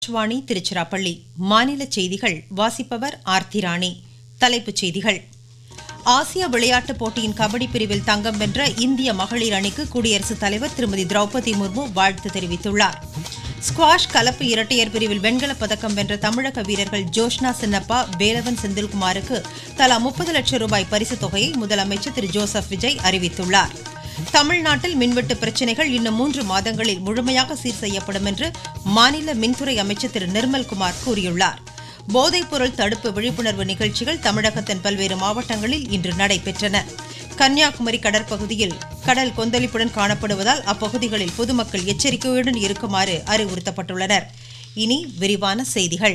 ஆகாஷ்வாணி திருச்சிராப்பள்ளி மாநில செய்திகள் வாசிப்பவர் ஆர்த்திராணி தலைப்புச் செய்திகள் ஆசிய விளையாட்டுப் போட்டியின் கபடி பிரிவில் தங்கம் வென்ற இந்திய மகளிர் அணிக்கு குடியரசுத் தலைவர் திருமதி திரௌபதி முர்மு வாழ்த்து தெரிவித்துள்ளார் ஸ்குவாஷ் கலப்பு இரட்டையர் பிரிவில் வெண்கலப் பதக்கம் வென்ற தமிழக வீரர்கள் ஜோஷ்னா சின்னப்பா வேலவன் செந்தில்குமாருக்கு தலா முப்பது லட்சம் ரூபாய் பரிசுத் தொகையை முதலமைச்சர் திரு ஜோசப் விஜய் அறிவித்துள்ளார் தமிழ்நாட்டில் மின்வெட்டு பிரச்சினைகள் இன்னும் மூன்று மாதங்களில் முழுமையாக சீர் செய்யப்படும் என்று மாநில மின்துறை அமைச்சர் திரு நிர்மல்குமார் கூறியுள்ளார் போதைப்பொருள் தடுப்பு விழிப்புணர்வு நிகழ்ச்சிகள் தமிழகத்தின் பல்வேறு மாவட்டங்களில் இன்று நடைபெற்றன கன்னியாகுமரி கடற்பகுதியில் கடல் கொந்தளிப்புடன் காணப்படுவதால் அப்பகுதிகளில் பொதுமக்கள் எச்சரிக்கையுடன் இருக்குமாறு அறிவுறுத்தப்பட்டுள்ளனர் இனி விரிவான செய்திகள்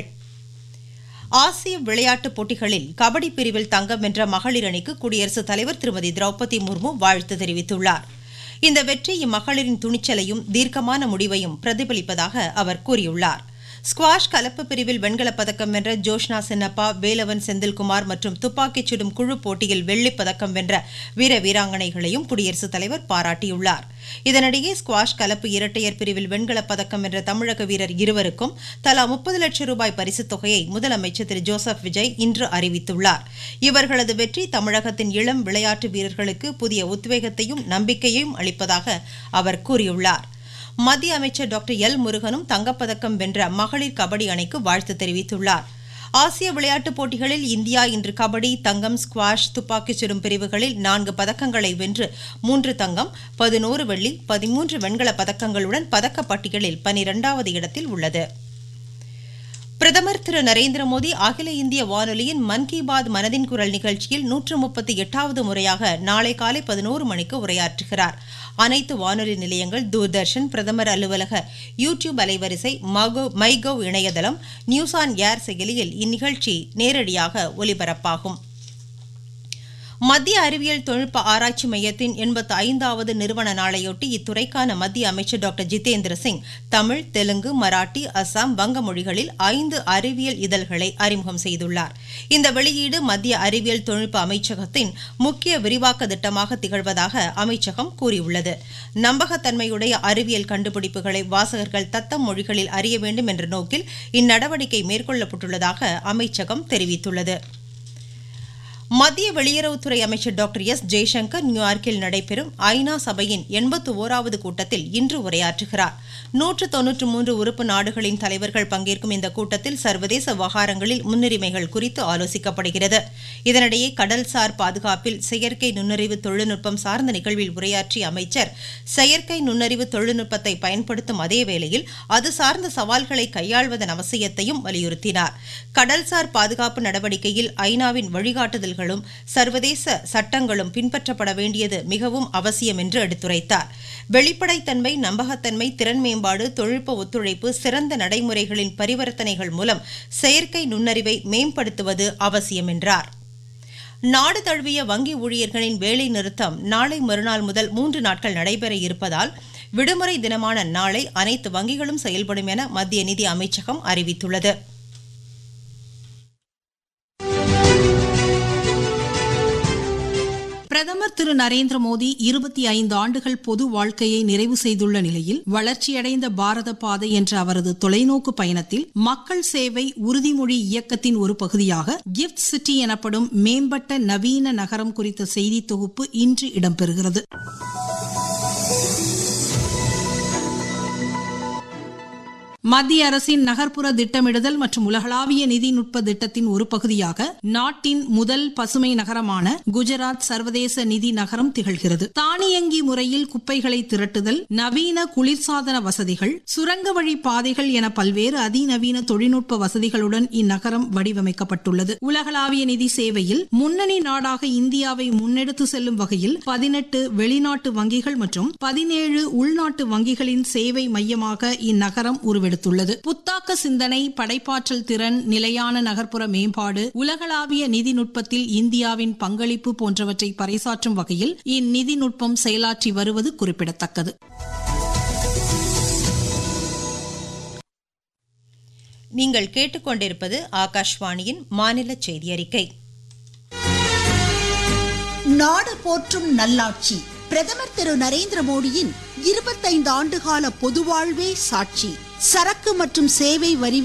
ஆசிய விளையாட்டுப் போட்டிகளில் கபடி பிரிவில் தங்கம் வென்ற மகளிர் அணிக்கு குடியரசுத் தலைவர் திருமதி திரௌபதி முர்மு வாழ்த்து தெரிவித்துள்ளார் இந்த வெற்றி இம்மகளிரின் துணிச்சலையும் தீர்க்கமான முடிவையும் பிரதிபலிப்பதாக அவர் கூறியுள்ளார் ஸ்குவாஷ் கலப்பு பிரிவில் வெண்கலப் பதக்கம் வென்ற ஜோஷ்னா சின்னப்பா வேலவன் செந்தில்குமார் மற்றும் துப்பாக்கிச் சுடும் குழு போட்டியில் வெள்ளிப் பதக்கம் வென்ற வீர வீராங்கனைகளையும் குடியரசுத் தலைவர் பாராட்டியுள்ளார் இதனிடையே ஸ்குவாஷ் கலப்பு இரட்டையர் பிரிவில் வெண்கலப் பதக்கம் வென்ற தமிழக வீரர் இருவருக்கும் தலா முப்பது லட்சம் ரூபாய் பரிசுத் தொகையை முதலமைச்சர் திரு ஜோசப் விஜய் இன்று அறிவித்துள்ளார் இவர்களது வெற்றி தமிழகத்தின் இளம் விளையாட்டு வீரர்களுக்கு புதிய உத்வேகத்தையும் நம்பிக்கையையும் அளிப்பதாக அவர் கூறியுள்ளார் மத்திய அமைச்சர் டாக்டர் எல் முருகனும் தங்கப்பதக்கம் வென்ற மகளிர் கபடி அணிக்கு வாழ்த்து தெரிவித்துள்ளார் ஆசிய விளையாட்டுப் போட்டிகளில் இந்தியா இன்று கபடி தங்கம் ஸ்குவாஷ் துப்பாக்கிச் சுடும் பிரிவுகளில் நான்கு பதக்கங்களை வென்று மூன்று தங்கம் பதினோரு வெள்ளி பதிமூன்று வெண்கலப் பதக்கங்களுடன் பதக்கப்பட்டியலில் பனிரெண்டாவது இடத்தில் உள்ளது பிரதமர் திரு நரேந்திர மோடி அகில இந்திய வானொலியின் மன் கி பாத் மனதின் குரல் நிகழ்ச்சியில் நூற்று முப்பத்தி எட்டாவது முறையாக நாளை காலை பதினோரு மணிக்கு உரையாற்றுகிறார் அனைத்து வானொலி நிலையங்கள் தூர்தர்ஷன் பிரதமர் அலுவலக யூ டியூப் அலைவரிசை மைகவ் இணையதளம் நியூஸ் ஆன் ஏர் செயலியில் இந்நிகழ்ச்சி நேரடியாக ஒலிபரப்பாகும் மத்திய அறிவியல் தொழில்நுட்ப ஆராய்ச்சி மையத்தின் எண்பத்தி ஐந்தாவது நிறுவன நாளையொட்டி இத்துறைக்கான மத்திய அமைச்சர் டாக்டர் ஜிதேந்திர சிங் தமிழ் தெலுங்கு மராட்டி அசாம் வங்க மொழிகளில் ஐந்து அறிவியல் இதழ்களை அறிமுகம் செய்துள்ளார் இந்த வெளியீடு மத்திய அறிவியல் தொழில்நுட்ப அமைச்சகத்தின் முக்கிய விரிவாக்க திட்டமாக திகழ்வதாக அமைச்சகம் கூறியுள்ளது நம்பகத்தன்மையுடைய அறிவியல் கண்டுபிடிப்புகளை வாசகர்கள் தத்தம் மொழிகளில் அறிய வேண்டும் என்ற நோக்கில் இந்நடவடிக்கை மேற்கொள்ளப்பட்டுள்ளதாக அமைச்சகம் தெரிவித்துள்ளது மத்திய வெளியுறவுத்துறை அமைச்சர் டாக்டர் எஸ் ஜெய்சங்கர் நியூயார்க்கில் நடைபெறும் ஐநா சபையின் எண்பத்து ஓராவது கூட்டத்தில் இன்று உரையாற்றுகிறார் நூற்று தொன்னூற்று மூன்று உறுப்பு நாடுகளின் தலைவர்கள் பங்கேற்கும் இந்த கூட்டத்தில் சர்வதேச விவகாரங்களில் முன்னுரிமைகள் குறித்து ஆலோசிக்கப்படுகிறது இதனிடையே கடல்சார் பாதுகாப்பில் செயற்கை நுண்ணறிவு தொழில்நுட்பம் சார்ந்த நிகழ்வில் உரையாற்றிய அமைச்சர் செயற்கை நுண்ணறிவு தொழில்நுட்பத்தை பயன்படுத்தும் அதே வேளையில் அது சார்ந்த சவால்களை கையாள்வதன் அவசியத்தையும் வலியுறுத்தினார் கடல்சார் பாதுகாப்பு நடவடிக்கையில் ஐநாவின் வழிகாட்டுதல் விதிகளும் சர்வதேச சட்டங்களும் பின்பற்றப்பட வேண்டியது மிகவும் அவசியம் என்று எடுத்துரைத்தார் வெளிப்படைத்தன்மை நம்பகத்தன்மை திறன் மேம்பாடு தொழில்நுட்ப ஒத்துழைப்பு சிறந்த நடைமுறைகளின் பரிவர்த்தனைகள் மூலம் செயற்கை நுண்ணறிவை மேம்படுத்துவது அவசியம் என்றார் நாடு தழுவிய வங்கி ஊழியர்களின் வேலை நிறுத்தம் நாளை மறுநாள் முதல் மூன்று நாட்கள் நடைபெற இருப்பதால் விடுமுறை தினமான நாளை அனைத்து வங்கிகளும் செயல்படும் என மத்திய நிதி அமைச்சகம் அறிவித்துள்ளது பிரதமர் திரு நரேந்திர மோடி இருபத்தி ஐந்து ஆண்டுகள் பொது வாழ்க்கையை நிறைவு செய்துள்ள நிலையில் வளர்ச்சியடைந்த பாரத பாதை என்ற அவரது தொலைநோக்கு பயணத்தில் மக்கள் சேவை உறுதிமொழி இயக்கத்தின் ஒரு பகுதியாக கிஃப்ட் சிட்டி எனப்படும் மேம்பட்ட நவீன நகரம் குறித்த செய்தி தொகுப்பு இன்று இடம்பெறுகிறது மத்திய அரசின் நகர்ப்புற திட்டமிடுதல் மற்றும் உலகளாவிய நிதிநுட்ப திட்டத்தின் ஒரு பகுதியாக நாட்டின் முதல் பசுமை நகரமான குஜராத் சர்வதேச நிதி நகரம் திகழ்கிறது தானியங்கி முறையில் குப்பைகளை திரட்டுதல் நவீன குளிர்சாதன வசதிகள் சுரங்க வழி பாதைகள் என பல்வேறு அதிநவீன தொழில்நுட்ப வசதிகளுடன் இந்நகரம் வடிவமைக்கப்பட்டுள்ளது உலகளாவிய நிதி சேவையில் முன்னணி நாடாக இந்தியாவை முன்னெடுத்து செல்லும் வகையில் பதினெட்டு வெளிநாட்டு வங்கிகள் மற்றும் பதினேழு உள்நாட்டு வங்கிகளின் சேவை மையமாக இந்நகரம் உருவெடுத்துள்ளது எடுத்துள்ளது புத்தாக்க சிந்தனை படைப்பாற்றல் திறன் நிலையான நகர்ப்புற மேம்பாடு உலகளாவிய நிதிநுட்பத்தில் இந்தியாவின் பங்களிப்பு போன்றவற்றை பறைசாற்றும் வகையில் இந்நிதிநுட்பம் செயலாற்றி வருவது குறிப்பிடத்தக்கது நீங்கள் கேட்டுக்கொண்டிருப்பது ஆகாஷ்வாணியின் மாநில செய்தி அறிக்கை நாடு போற்றும் நல்லாட்சி பிரதமர் திரு நரேந்திர மோடியின் இருபத்தைந்து ஆண்டுகால பொதுவாழ்வே சாட்சி சரக்கு மற்றும் சேவை வரி